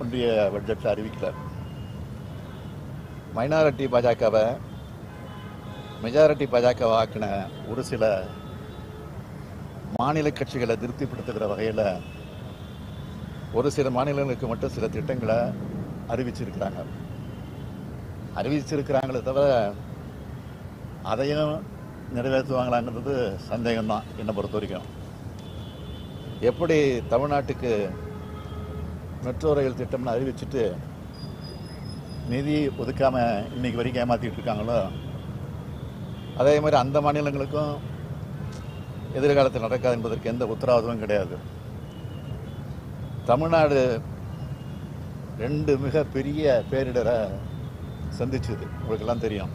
ஒன்றிய பட்ஜெட்டில் அறிவிக்கல மைனாரிட்டி பாஜகவை மெஜாரிட்டி பாஜகவை ஆக்கின ஒரு சில மாநில கட்சிகளை திருப்திப்படுத்துகிற வகையில் ஒரு சில மாநிலங்களுக்கு மட்டும் சில திட்டங்களை அறிவிச்சிருக்கிறாங்க அறிவிச்சிருக்கிறாங்களே தவிர அதையும் நிறைவேற்றுவாங்களாங்கிறது சந்தேகம்தான் என்னை பொறுத்த வரைக்கும் எப்படி தமிழ்நாட்டுக்கு மெட்ரோ ரயில் திட்டம்னு அறிவிச்சிட்டு நிதி ஒதுக்காம இன்னைக்கு வரைக்கும் ஏமாத்திட்டு இருக்காங்களோ அதே மாதிரி அந்த மாநிலங்களுக்கும் எதிர்காலத்தில் நடக்காது என்பதற்கு எந்த உத்தரவாதமும் கிடையாது தமிழ்நாடு ரெண்டு மிக பெரிய பேரிடரை சந்திச்சது உங்களுக்கெல்லாம் தெரியும்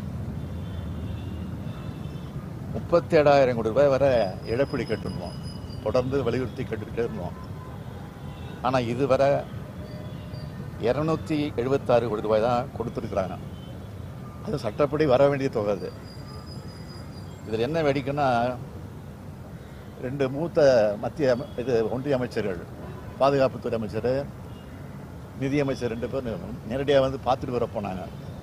முப்பத்தி ஏழாயிரம் கோடி ரூபாய் வரை இழப்பீடு கேட்டிருந்தோம் தொடர்ந்து வலியுறுத்தி கேட்டுக்கிட்டே இருந்தோம் ஆனால் இதுவரை இரநூத்தி எழுபத்தாறு கோடி ரூபாய் தான் கொடுத்துருக்குறாங்க அது சட்டப்படி வர வேண்டிய தொகை அது இதில் என்ன வேடிக்கைன்னா ரெண்டு மூத்த மத்திய அம- இது ஒன்றிய அமைச்சர்கள் பாதுகாப்புத்துறை அமைச்சர் நிதியமைச்சர் ரெண்டு பேரும் நேரடியாக வந்து பார்த்துட்டு வர போனாங்க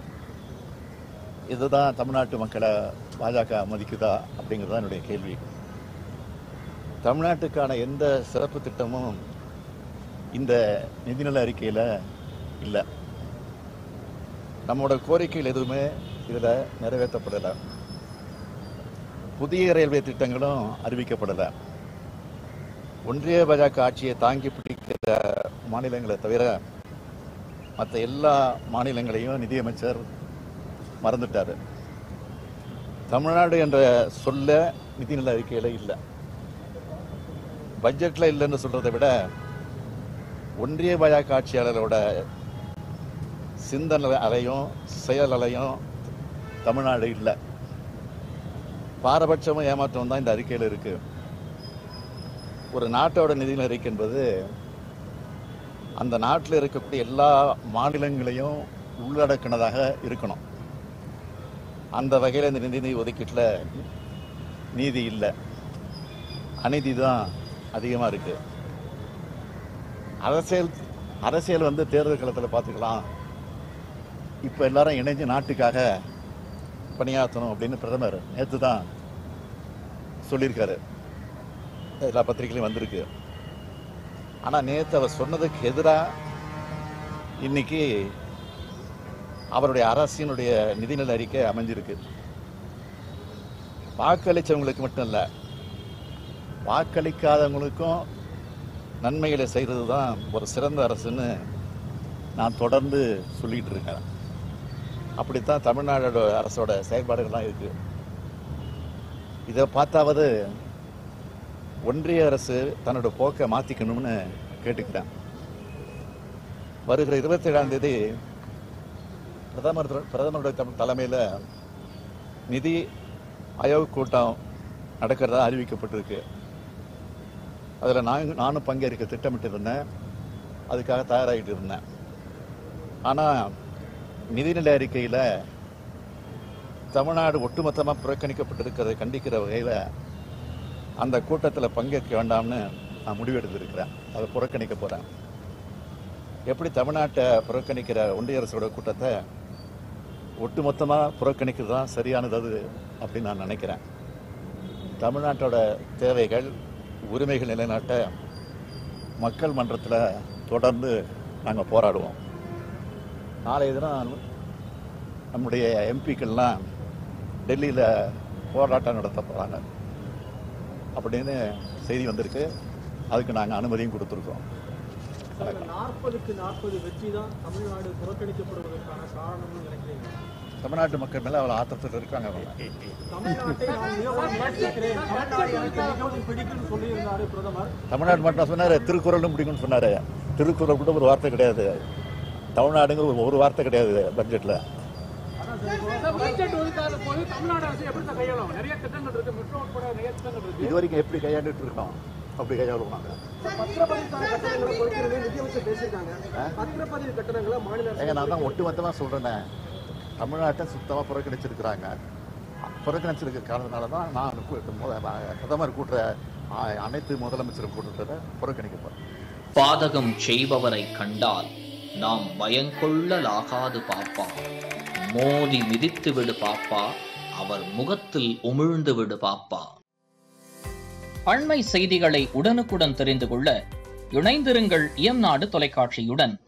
இதுதான் தமிழ்நாட்டு மக்களை பாஜக மதிக்குதா அப்படிங்கிறது தான் என்னுடைய கேள்வி தமிழ்நாட்டுக்கான எந்த சிறப்பு திட்டமும் இந்த நிதிநிலை அறிக்கையில் இல்லை நம்மளோட கோரிக்கைகள் எதுவுமே இதில் நிறைவேற்றப்படலை புதிய ரயில்வே திட்டங்களும் அறிவிக்கப்படலை ஒன்றிய பாஜக ஆட்சியை தாங்கி பிடிக்கிற மாநிலங்களை தவிர மற்ற எல்லா மாநிலங்களையும் நிதியமைச்சர் மறந்துட்டாரு தமிழ்நாடு என்ற சொல்ல நிதிநிலை அறிக்கையில் இல்லை பட்ஜெட்டில் இல்லைன்னு சொல்றதை விட ஒன்றிய பாஜக ஆட்சியாளரோட சிந்தனை அலையும் செயல் அலையும் தமிழ்நாடு இல்லை பாரபட்சமும் ஏமாற்றம் தான் இந்த அறிக்கையில் இருக்கு ஒரு நாட்டோட நிதிநிலை அறிக்கை என்பது அந்த நாட்டில் இருக்கக்கூடிய எல்லா மாநிலங்களையும் உள்ளடக்கினதாக இருக்கணும் அந்த வகையில் இந்த நிதி ஒதுக்கீட்டில் நீதி இல்லை அநீதி தான் அதிகமாக இருக்கு அரசியல் அரசியல் வந்து தேர்தல் களத்தில் பார்த்துக்கலாம் இப்போ எல்லாரும் இணைஞ்சு நாட்டுக்காக பணியாற்றணும் அப்படின்னு பிரதமர் நேற்று தான் சொல்லியிருக்காரு எல்லா பத்திரிகையிலும் வந்திருக்கு ஆனால் நேற்று அவர் சொன்னதுக்கு எதிராக இன்னைக்கு அவருடைய அரசினுடைய நிதிநிலை அறிக்கை அமைஞ்சிருக்கு வாக்களிச்சவங்களுக்கு மட்டும் இல்லை வாக்களிக்காதவங்களுக்கும் நன்மைகளை செய்கிறது தான் ஒரு சிறந்த அரசுன்னு நான் தொடர்ந்து சொல்லிட்டு இருக்கேன் அப்படித்தான் தமிழ்நாடோட அரசோட செயல்பாடுகள்லாம் இருக்கு இதை பார்த்தாவது ஒன்றிய அரசு தன்னோட போக்கை மாற்றிக்கணும்னு கேட்டுக்கிறேன் வருகிற இருபத்தி ஏழாம் தேதி பிரதமர் பிரதமருடைய தம்- தலைமையில் நிதி ஆயோக் கூட்டம் நடக்கிறதா அறிவிக்கப்பட்டிருக்கு அதில் நான் நானும் பங்கேற்க திட்டமிட்டு இருந்தேன் அதுக்காக தயாராகிட்டு இருந்தேன் ஆனால் நிதிநிலை அறிக்கையில் தமிழ்நாடு ஒட்டுமொத்தமாக புறக்கணிக்கப்பட்டிருக்கிறதை கண்டிக்கிற வகையில் அந்த கூட்டத்தில் பங்கேற்க வேண்டாம்னு நான் முடிவெடுத்திருக்கிறேன் அதை புறக்கணிக்க போகிறேன் எப்படி தமிழ்நாட்டை புறக்கணிக்கிற ஒன்றிய அரசோட கூட்டத்தை ஒட்டுமொத்தமாக புறக்கணிக்கிறது தான் சரியானது அது அப்படின்னு நான் நினைக்கிறேன் தமிழ்நாட்டோட தேவைகள் உரிமைகள் நிலைநாட்ட மக்கள் மன்றத்தில் தொடர்ந்து நாங்கள் போராடுவோம் நாளைய தினம் நம்முடைய எம்பிக்கள்லாம் டெல்லியில் போராட்டம் நடத்த போகிறாங்க அப்படின்னு செய்தி வந்திருக்கு அதுக்கு நாங்கள் அனுமதியும் கொடுத்துருக்கோம் நாற்பதுக்கு நாற்பது வெற்றி தான் தமிழ்நாடு புறக்கணிக்கப்படுவதற்கான காரணம்னு நினைக்கிறீங்க தமிழ்நாட்டு மக்கள் மேலே அவ்வளோ ஆத்திரத்தில் இருக்காங்க அவங்க தமிழ்நாட்டை நான் மிகவும் நேசிக்கிறேன் தமிழ்நாடு எனக்கு மிகவும் பிடிக்கும்னு சொல்லியிருந்தாரு பிரதமர் தமிழ்நாடு மட்டும் சொன்னார் திருக்குறளும் பிடிக்கும்னு சொன்னார் திருக்குறள் கூட ஒரு வார்த்தை கிடையாது தமிழ்நாடுங்கிற ஒரு- ஒரு வார்த்தை கிடையாது பட்ஜெட்டில் பட்ஜெட் ஒதுக்காத போது தமிழ்நாடு அரசு எப்படி தான் கையாளும் நிறைய திட்டங்கள் இருக்கு மெட்ரோ உட்பட நிறைய திட்டங்கள் இருக்கு இது வரைக்கும் எப்படி கையாண்டுட்டு இருக்கோம் அப்படி கையாளுவாங்க பத்திரப்பதிவுக்கான கட்டணங்களை குறைக்கிறது நிதியமைச்சர் பேசியிருக்காங்க பத்திரப்பதிவு கட்டணங்களை மாநில அரசு ஏங்க நான் தான் ஒட்டுமொத்தமாக சொல்கிறேனே தமிழ்நாட்டை சுத்தமாக புறக்கணிச்சிருக்கிறாங்க புறக்கணிச்சிருக்கிற காரணத்தினால தான் நான் கூ- மு- பிரதமர் கூட்டுற அனைத்து முதலமைச்சரும் கூட்டத்தை புறக்கணிக்க போகிறேன் பாதகம் செய்பவரை கண்டால் நாம் பயங்கொள்ளலாகாது பாப்பா மோதி மிதித்து விடு பாப்பா அவர் முகத்தில் உமிழ்ந்து விடு பாப்பா அண்மை செய்திகளை உடனுக்குடன் தெரிந்து கொள்ள இணைந்திருங்கள் இயம்நாடு தொலைக்காட்சியுடன்